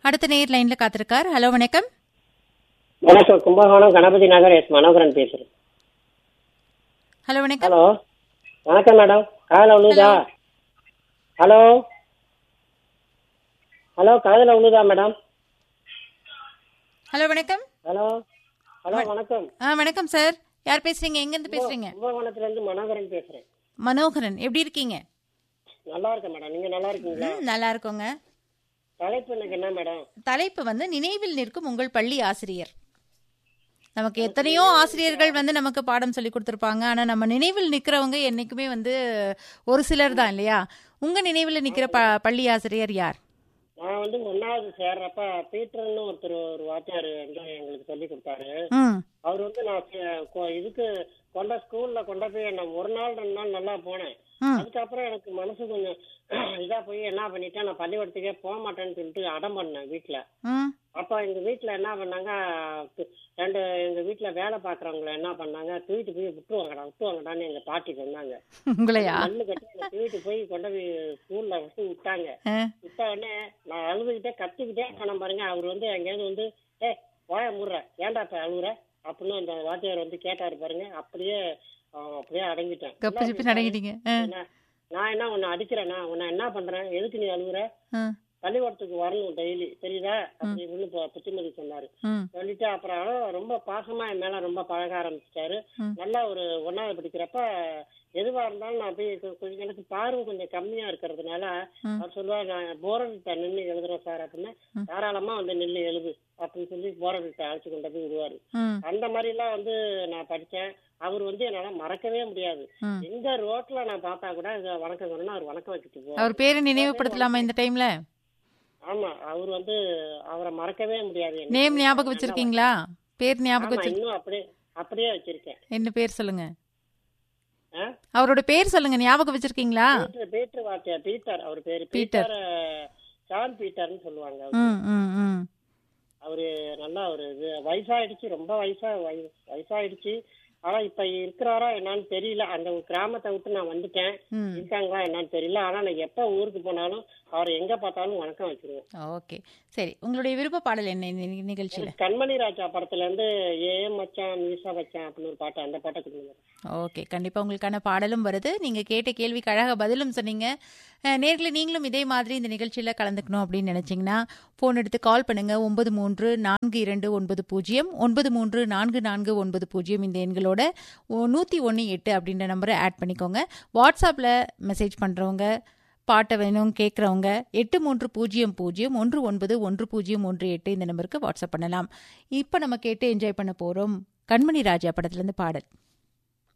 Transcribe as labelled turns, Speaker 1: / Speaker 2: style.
Speaker 1: அடுத்த நேர் லைன்ல காத்திருக்கார் ஹலோ வணக்கம்
Speaker 2: வணக்கம் கும்பகோணம் கணபதி நகர் எஸ் மனோகரன் பேசுறேன்
Speaker 1: ஹலோ வணக்கம்
Speaker 2: ஹலோ வணக்கம் மேடம் காதல உழுதா ஹலோ ஹலோ காதல உழுதா மேடம்
Speaker 1: ஹலோ வணக்கம்
Speaker 2: ஹலோ ஹலோ வணக்கம்
Speaker 1: ஆ வணக்கம் சார் யார் பேசுறீங்க எங்க இருந்து பேசுறீங்க
Speaker 2: கும்பகோணத்துல இருந்து மனோகரன் பேசுறேன்
Speaker 1: மனோகரன் எப்படி இருக்கீங்க
Speaker 2: நல்லா இருக்கேன் மேடம் நீங்க நல்லா இருக்கீங்களா
Speaker 1: ம், நல்லா இருக்கோங்க
Speaker 2: தலைப்பு எனக்கு என்ன மேடம்
Speaker 1: தலைப்பு வந்து நினைவில் நிற்கும் உங்கள் பள்ளி ஆசிரியர் நமக்கு எத்தனையோ ஆசிரியர்கள் வந்து நமக்கு பாடம் சொல்லி கொடுத்துருப்பாங்க ஆனா நம்ம நினைவில் நிக்கிறவங்க என்னைக்குமே வந்து ஒரு சிலர் தான் இல்லையா உங்க நினைவில் நிக்கிற ப பள்ளி ஆசிரியர் யார்
Speaker 2: நான் வந்து ஒன்னாவது சேர்றப்ப பீட்டர்னு ஒருத்தர் ஒரு வாத்தியார் வந்து எங்களுக்கு சொல்லி கொடுத்தாரு
Speaker 1: ம்
Speaker 2: அவர் வந்து நான் சே- கொ- இதுக்கு கொண்ட ஸ்கூல்ல கொண்ட போய் நான் ஒரு நாள் ரெண்டு நாள் நல்லா போனேன்
Speaker 1: ம்.
Speaker 2: அதுக்கப்புறம் எனக்கு மனசு கொஞ்சம் இதா போய் என்ன பண்ணிட்டேன் நான் பள்ளிக்கூடத்துக்கே போக மாட்டேன்னு சொல்லிட்டு அடம் பண்ணேன் வீட்டுல
Speaker 1: ம்
Speaker 2: அப்ப எங்க வீட்டுல என்ன பண்ணாங்க து- ரெண்டு எங்க வீட்டுல வேலை பாக்குறவங்க என்ன பண்ணாங்க தூக்கிட்டு போய் விட்டுருவாங்கடா விட்டுவாங்கடான்னு எங்க பாட்டி சொன்னாங்க
Speaker 1: உங்களையா
Speaker 2: மண்ணு கட்டி என்னை தூக்கிட்டு போய் கொண்டு போய் ஸ்கூல்ல வச்சு விட்டாங்க
Speaker 1: ஆ,
Speaker 2: விட்ட உடனே நான் அழுதுகிட்டே கத்திக்கிட்டே போனேன் பாருங்க அவர் வந்து எங்கேயாவது வந்து ஏ வாய முடுற ஏன்டா இப்ப அழுகுற அப்படின்னு அந்த வாத்தியார் வந்து கேட்டாரு பாருங்க அப்படியே ஆஹ், அப்படியே அடங்கிட்டேன்
Speaker 1: கப்பு சிப்பி நடங்கிட்டீங்க ஆ,
Speaker 2: என்ன, நான் என்ன உன்னை அடிக்கிறேனா உன்னை என்ன பண்றேன் எதுக்கு நீ அழுகுற
Speaker 1: ஆ,
Speaker 2: பள்ளிக்கூடத்துக்கு வரணும் டெய்லி தெரியுதா அப்படி இப்படின்னு பு- புத்திமதி சொன்னாரு
Speaker 1: ம்
Speaker 2: சொல்லிட்டு அப்புறம் ரொம்ப பாசமா என் மேல ரொம்ப பழக ஆரம்பிச்சிட்டாரு
Speaker 1: ம்.
Speaker 2: நல்லா ஒரு ஒன்னாவது படிக்கிறப்ப எதுவா இருந்தாலும் நான் போய் கொ- கொஞ்சம் எனக்கு பார்வை கொஞ்சம் கம்மியா இருக்கிறதுனால
Speaker 1: ம்.
Speaker 2: அவர் சொல்லுவார் நான் போரடிட்ட நின்று எழுதுறேன் சார் அப்படின்னு
Speaker 1: ம்.
Speaker 2: தாராளமா வந்து நின்று எழுது அப்படின்னு சொல்லி போரடிட்ட அழைச்சு கொண்டு போய் விடுவாரு
Speaker 1: ம்
Speaker 2: அந்த மாதிரி எல்லாம் வந்து நான் படிச்சேன் அவர் வந்து என்னால மறக்கவே முடியாது
Speaker 1: ம்.
Speaker 2: எந்த ரோட்ல நான் பார்த்தா கூட இதை வணக்கம் சொல்லணும் அவர் வணக்கம் வச்சுட்டு போவார்
Speaker 1: அவர் பேரை நினைவுபடுத்தலாமா இந்த டைம்ல
Speaker 2: ஆமா அவர் வந்து அவரை மறக்கவே முடியாது எனக்கு.
Speaker 1: நேம் ஞாபகம் வச்சிருக்கீங்களா பேர் ஞாபகம்
Speaker 2: ஆமா
Speaker 1: வச்சு
Speaker 2: இன்னும் அப்படியே அப்படியே வச்சிருக்கேன்
Speaker 1: என்ன பேர் சொல்லுங்க
Speaker 2: ஆ?
Speaker 1: அவரோட பேர் சொல்லுங்க ஞாபகம் வச்சிருக்கீங்களா
Speaker 2: பீட்டர் பீட்டர் வாத்தியார் பீட்டர் அவர் பேரு
Speaker 1: பீட்டர்.
Speaker 2: பீட்டர் அஹ், ஜான் பீட்டர்னு சொல்லுவாங்க அவரு.
Speaker 1: ம் ம் ம்
Speaker 2: அவரு நல்லா ஒரு இது வயசாயிடுச்சு ரொம்ப வயசா வய- வயசாயிடுச்சு ஆனா இப்ப இருக்கிறாரா என்னன்னு தெரியல அந்த கிராமத்தை விட்டு நான் வந்துட்டேன்
Speaker 1: ம்
Speaker 2: இருக்காங்களா என்னன்னு தெரியல ஆனா நான் எப்ப ஊருக்கு போனாலும் அவரை எங்க பார்த்தாலும் வணக்கம் வச்சிருவேன்
Speaker 1: ஓகே சரி உங்களுடைய விருப்ப பாடல் என்ன இந்த நி- நிகழ்ச்சியில
Speaker 2: கண்மணி ராஜா படத்துல இருந்து ஏ மச்சான் மீசா மச்சான் அப்படின்னு ஒரு பாட்டு அந்த பாட்டை கொடுங்க
Speaker 1: ஓகே கண்டிப்பா உங்களுக்கான பாடலும் வருது நீங்க கேட்ட கேள்விக்கு அழகா பதிலும் சொன்னீங்க அஹ், நேர்ல நீங்களும் இதே மாதிரி இந்த நிகழ்ச்சியில கலந்துக்கணும் அப்படின்னு நினைச்சீங்கன்னா போன் எடுத்து கால் பண்ணுங்க ஒன்பது மூன்று நான்கு இரண்டு ஒன்பது பூஜ்ஜியம் ஒன்பது மூன்று நான்கு நான்கு ஒன்பது பூஜ்ஜியம் இந்த எண்களோட ஒ- நூத்தி ஒன்று எட்டு அப்படின்ற நம்பரை ஆட் பண்ணிக்கோங்க வாட்ஸ்அப்ல மெசேஜ் பண்றவங்க பாட்டை வேணும் கேட்குறவங்க எட்டு மூன்று பூஜ்ஜியம் பூஜ்ஜியம் ஒன்று ஒன்பது ஒன்று பூஜ்ஜியம் ஒன்று எட்டு இந்த நம்பருக்கு வாட்ஸ்அப் பண்ணலாம் இப்போ நம்ம கேட்டு என்ஜாய் பண்ண போறோம் கண்மணி ராஜா படத்துலேருந்து பாடல்